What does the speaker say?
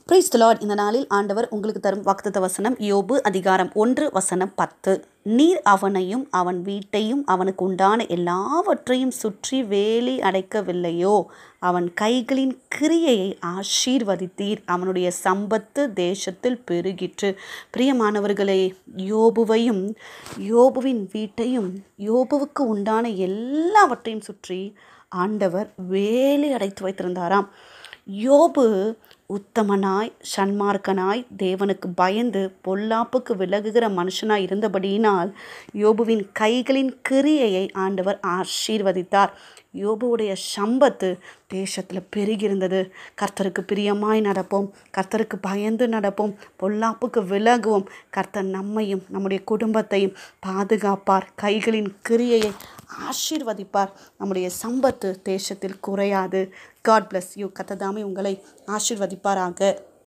price Lord இந்த நாளில் ஆண்டவர் உங்களுக்கு தரும் வாக்குத்தத்த வசனம் யோபு அதிகாரம் ஒன்று வசனம் பத்து நீர் அவனையும் அவன் வீட்டையும் அவனுக்கு உண்டான எல்லாவற்றையும் சுற்றி வேலி அடைக்கவில்லையோ அவன் கைகளின் கிரியையை ஆசீர்வதித்தீர் அவனுடைய சம்பத்து தேசத்தில் பெருகிற்று பிரியமானவர்களே யோபுவையும் யோபுவின் வீட்டையும் யோபுவுக்கு உண்டான எல்லாவற்றையும் சுற்றி ஆண்டவர் வேலி அடைத்து வைத்திருந்தாராம் யோபு உத்தமனாய் சன்மார்க்கனாய் தேவனுக்கு பயந்து பொல்லாப்புக்கு விலகுகிற மனுஷனாய் இருந்தபடியினால் யோபுவின் கைகளின் கிரியையை ஆண்டவர் ஆசீர்வதித்தார் யோபுவுடைய சம்பத்து தேசத்தில் பெருகியிருந்தது கர்த்தருக்கு பிரியமாய் நடப்போம் கர்த்தருக்கு பயந்து நடப்போம் பொல்லாப்புக்கு விலகுவோம் கர்த்தர் நம்மையும் நம்முடைய குடும்பத்தையும் பாதுகாப்பார் கைகளின் கிரியையை ஆசீர்வதிப்பார் நம்முடைய சம்பத்து தேசத்தில் குறையாது காட் bless யூ கத்ததாமே உங்களை ஆசீர்வதிப்பாராக